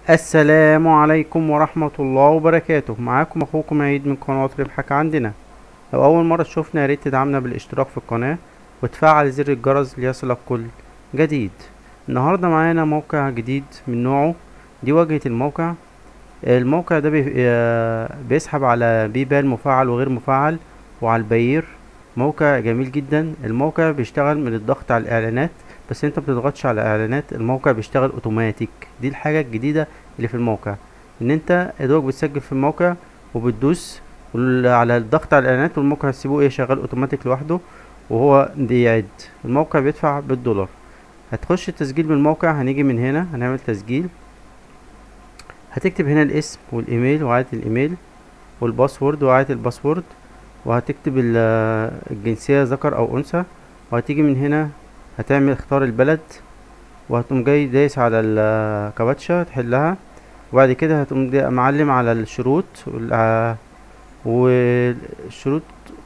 السلام عليكم ورحمة الله وبركاته معاكم اخوكم عيد من قناة ربحك عندنا لو اول مرة تشوفنا ياريت تدعمنا بالاشتراك في القناة وتفعل زر الجرس ليصلك كل جديد النهاردة معانا موقع جديد من نوعه دي واجهة الموقع الموقع ده بي- آه، بيسحب على بيبال مفعل وغير مفعل وعلى البير موقع جميل جدا الموقع بيشتغل من الضغط على الاعلانات بس انت بتضغطش على اعلانات الموقع بيشتغل اوتوماتيك دي الحاجة الجديدة اللي في الموقع ان انت يا دوبك بتسجل في الموقع وبتدوس وال- على الضغط على الاعلانات والموقع هتسيبه ايه شغال اوتوماتيك لوحده وهو بيعد الموقع بيدفع بالدولار هتخش التسجيل بالموقع هنيجي من هنا هنعمل تسجيل هتكتب هنا الاسم والايميل وعادة الايميل والباسورد وعادة الباسورد وهتكتب ال- الجنسية ذكر او انثى وهتيجي من هنا هتعمل اختار البلد وهتقوم جاي دايس على الكابتشا تحلها وبعد كده هتقوم جاي معلم على الشروط وال- والشروط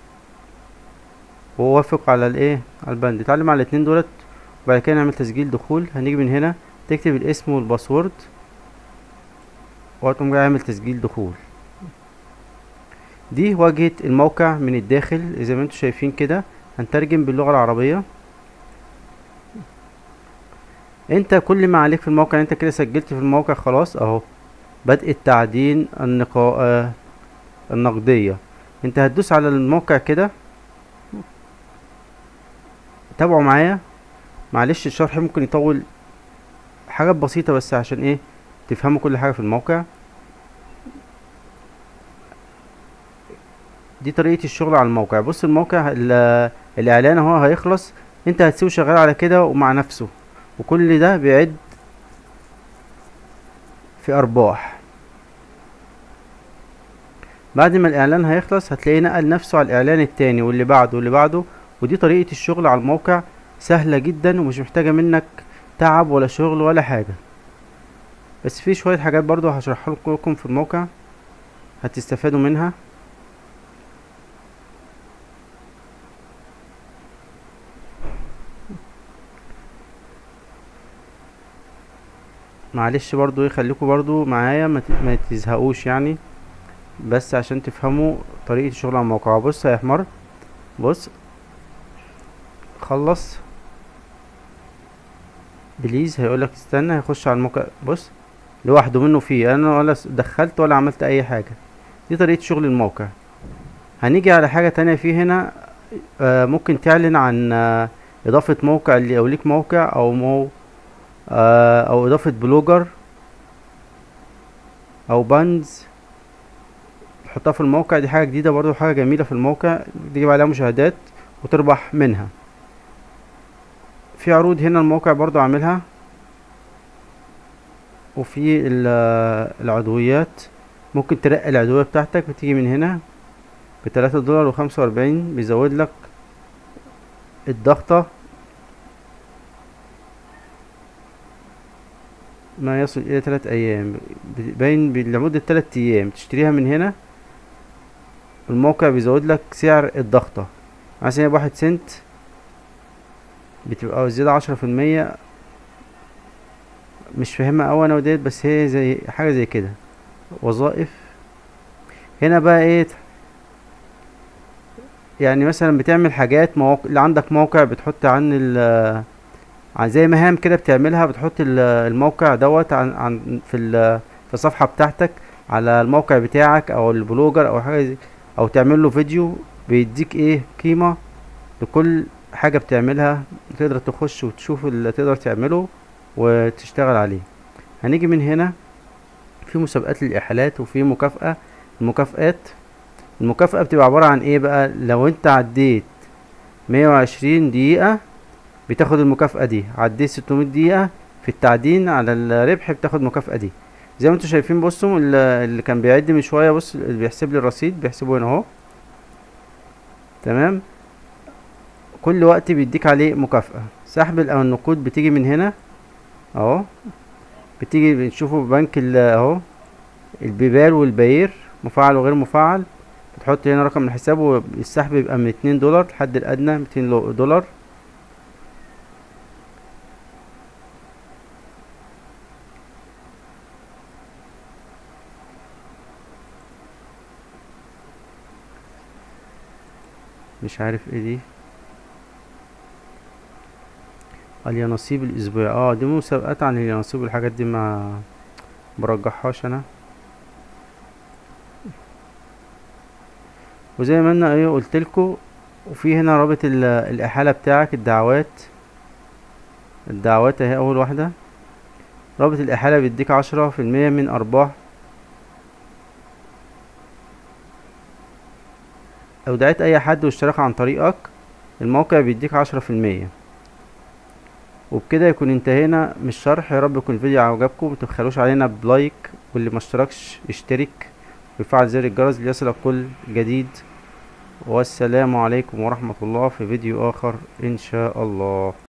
ووافق على الايه على البند اتعلم على الاتنين دولت وبعد كده نعمل تسجيل دخول هنيجي من هنا تكتب الاسم والباسورد وهتقوم جاي عامل تسجيل دخول دي واجهة الموقع من الداخل زي ما انتم شايفين كده هنترجم باللغة العربية انت كل ما عليك في الموقع انت كده سجلت في الموقع خلاص اهو بدء التعدين النقا... آه، النقدية انت هتدوس على الموقع كده تابعوا معايا معلش الشرح ممكن يطول حاجات بسيطة بس عشان ايه تفهموا كل حاجة في الموقع دي طريقة الشغل على الموقع بص الموقع ال- الاعلان اهو هيخلص انت هتسيبه شغال على كده ومع نفسه وكل ده بيعد في ارباح بعد ما الاعلان هيخلص هتلاقيه نقل نفسه على الاعلان التاني واللي بعده واللي بعده ودي طريقة الشغل على الموقع سهلة جدا ومش محتاجة منك تعب ولا شغل ولا حاجة بس في شوية حاجات برضو هشرحها لكم في الموقع هتستفادوا منها معلش برضو ايه خليكوا برضو معايا ما ت- ما تزهقوش يعني بس عشان تفهموا طريقة الشغل على الموقع بص يا حمار بص خلص بليز هيقولك استنى هيخش على الموقع بص لوحده منه فيه انا ولا س- دخلت ولا عملت اي حاجة دي طريقة شغل الموقع هنيجي على حاجة تانية فيه هنا آه ممكن تعلن عن آه اضافة موقع اللي او ليك موقع او مو آه او اضافة بلوجر او باندز تحطها في الموقع دي حاجة جديدة برضو حاجة جميلة في الموقع تجيب عليها مشاهدات وتربح منها في عروض هنا الموقع برضو عاملها وفي ال- العضويات ممكن ترقي العضوية بتاعتك بتيجي من هنا بتلاتة دولار وخمسة وأربعين بيزود لك الضغطة ما يصل إلى تلات أيام ب- باين ب- لمدة تلات أيام تشتريها من هنا الموقع بيزود لك سعر الضغطة مثلا هي بواحد سنت بتبقى زيادة عشرة في المية مش فاهمها أوي أنا وديت بس هي زي حاجة زي كده وظائف هنا بقى ايه يعني مثلا بتعمل حاجات مواقع اللي عندك موقع بتحط عن ال عن زي مهام كده بتعملها بتحط ال- الموقع دوت عن, عن في ال في الصفحة بتاعتك على الموقع بتاعك او البلوجر او حاجة زي او تعمل له فيديو بيديك ايه قيمة لكل حاجة بتعملها تقدر تخش وتشوف اللي تقدر تعمله وتشتغل عليه هنيجي من هنا في مسابقات للإحالات وفي مكافأة المكافآت المكافأة بتبقى عبارة عن ايه بقى لو انت عديت مية وعشرين دقيقة بتاخد المكافأة دي عديت ستمية دقيقة في التعدين على الربح بتاخد المكافأة دي زي ما انتوا شايفين بصوا ال- اللي كان بيعد من شوية بص اللي بيحسب لي الرصيد بيحسبه هنا اهو تمام كل وقت بيديك عليه مكافأة سحب ال- او النقود بتيجي من هنا اهو بتيجي بنشوفه بنك ال- اهو البيبال والباير مفعل وغير مفعل بتحط هنا رقم الحساب والسحب بيبقى من اتنين دولار الحد الأدنى ميتين لو- دولار مش عارف ايه دي اليانصيب الاسبوعي اه دي مسابقات عن اليانصيب والحاجات دي ما برجحهاش انا وزي ما انا ايه قلتلكوا وفي هنا رابط ال- الاحالة بتاعك الدعوات الدعوات اهي اول واحدة رابط الاحالة بيديك عشرة في المية من ارباح لو دعيت اي حد واشترك عن طريقك الموقع بيديك عشرة في المية وبكده يكون انتهينا من الشرح يا رب يكون الفيديو عجبكم متبخلوش علينا بلايك واللي ما اشتركش يشترك ويفعل زر الجرس ليصلك كل جديد والسلام عليكم ورحمة الله في فيديو آخر إن شاء الله